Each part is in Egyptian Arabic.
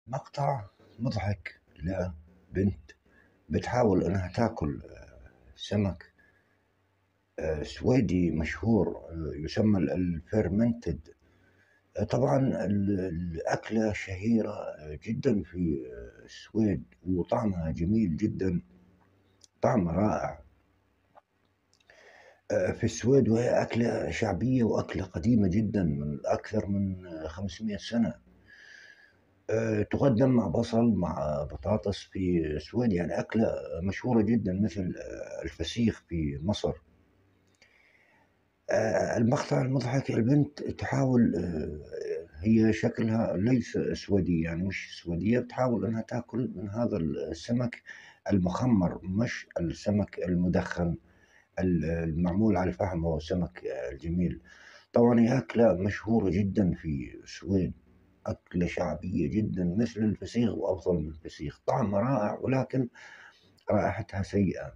مقطع مضحك لبنت بتحاول انها تاكل سمك سويدي مشهور يسمى الفيرمنتد طبعا الأكلة شهيرة جدا في السويد وطعمها جميل جدا طعم رائع في السويد وهي أكلة شعبية وأكلة قديمة جدا من أكثر من 500 سنة تقدم مع بصل مع بطاطس في السويد يعني أكلة مشهورة جدا مثل الفسيخ في مصر المقطع المضحك البنت تحاول هي شكلها ليس اسودي يعني مش سودية بتحاول انها تاكل من هذا السمك المخمر مش السمك المدخن المعمول على الفحم هو السمك الجميل طبعا هي أكلة مشهورة جدا في السويد أكلة شعبية جدا مثل الفسيخ وأفضل من الفسيخ طعم رائع ولكن رائحتها سيئة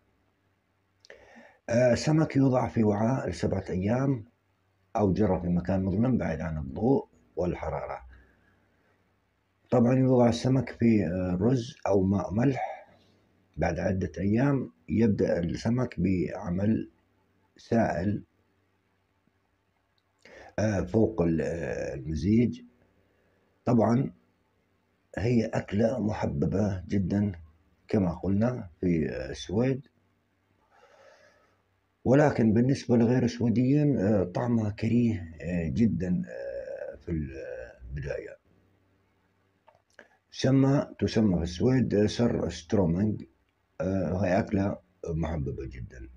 آه، سمك يوضع في وعاء لسبعة أيام أو جرى في مكان مظلم بعيد عن الضوء والحرارة طبعا يوضع السمك في آه، رز أو ماء ملح بعد عدة أيام يبدأ السمك بعمل سائل آه، فوق المزيج طبعا هي أكلة محببة جدا كما قلنا في السويد ولكن بالنسبة لغير السويديين آه، طعمها كريه آه، جدا آه، في البداية سمى تسمى في السويد سر سترومينج وهي أكلة محببة جدا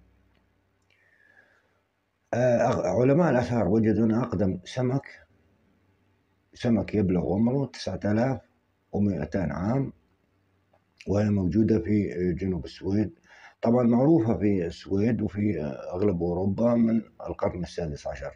علماء الآثار وجدوا أن أقدم سمك سمك يبلغ عمره تسعة آلاف ومئتين عام وهي موجودة في جنوب السويد طبعا معروفة في السويد وفي أغلب أوروبا من القرن السادس عشر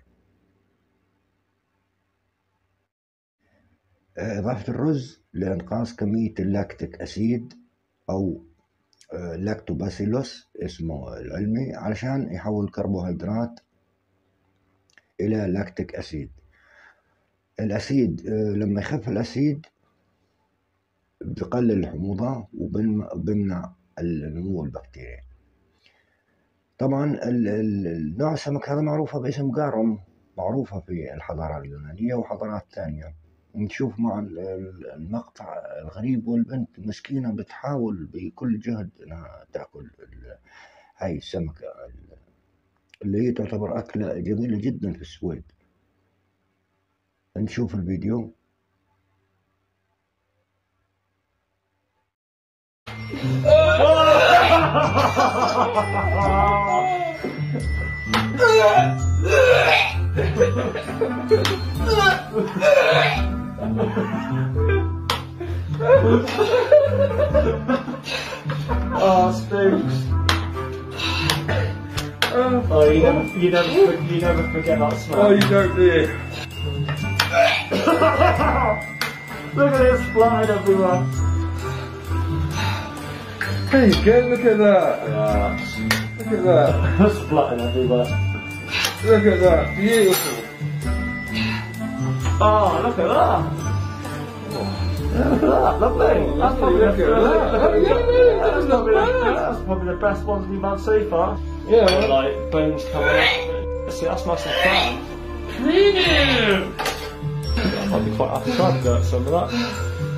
إضافة الرز لإنقاص كمية اللاكتيك أسيد أو لاكتوباسيلوس اسمه العلمي علشان يحول الكربوهيدرات إلى لاكتيك أسيد الأسيد لما يخف الأسيد بقلل الحموضة وبمنع النمو البكتيري طبعا النوع السمك هذا معروفة باسم قارم معروفة في الحضارة اليونانية وحضارات ثانية نشوف مع المقطع الغريب والبنت مسكينة بتحاول بكل جهد انها تاكل هاي السمكة اللي هي تعتبر أكلة جميلة جدا في السويد نشوف الفيديو oh, Spooks. Oh, you never, you never, you never forget that smell. Oh, you don't, do you? Look at it flying everywhere. There you go, look at that. Yeah. Look at that. Splatting everywhere. Look at that. Beautiful. Oh, look at that. Yeah, look at that, lovely. That's probably, Look the, at that. Oh, yeah, yeah, that's, that's not probably the, bad. that's probably the best ones we've had so far. Yeah. Like bones coming out. See, that's nice and fat. Premium. That might be quite. I'll try to get some of that.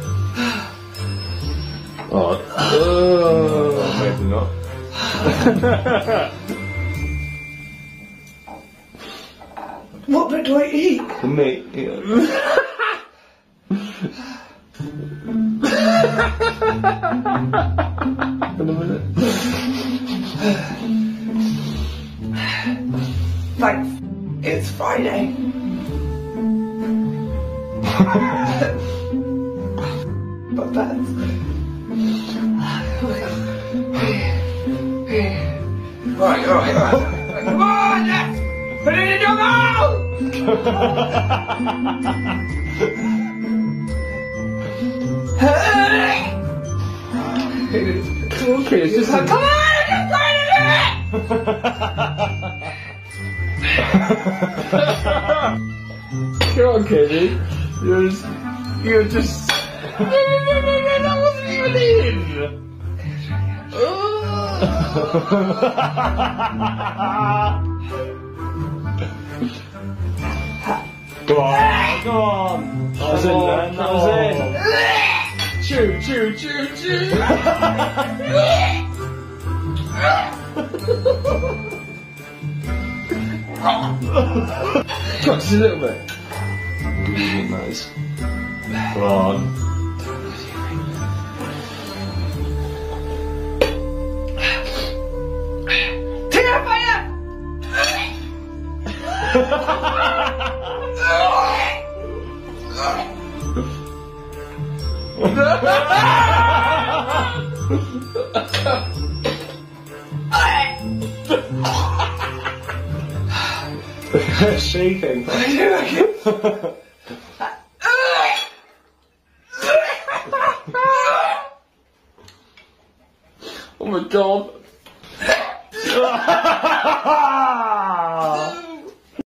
Oh, oh. Maybe not. What bit do I eat? The meat. Yeah. In a minute. Thanks. It's Friday. but that's. Right, alright, alright. Come on, let's put it in your mouth! Okay, it's just Come a... on, just put it in! Come on, Katie. You're just... You're just... that wasn't even in. Go on, go on. That was in then, that was in. Chew, chew, chew, chew. Just a little bit. Really nice. Go on. Shaking. Oh my god.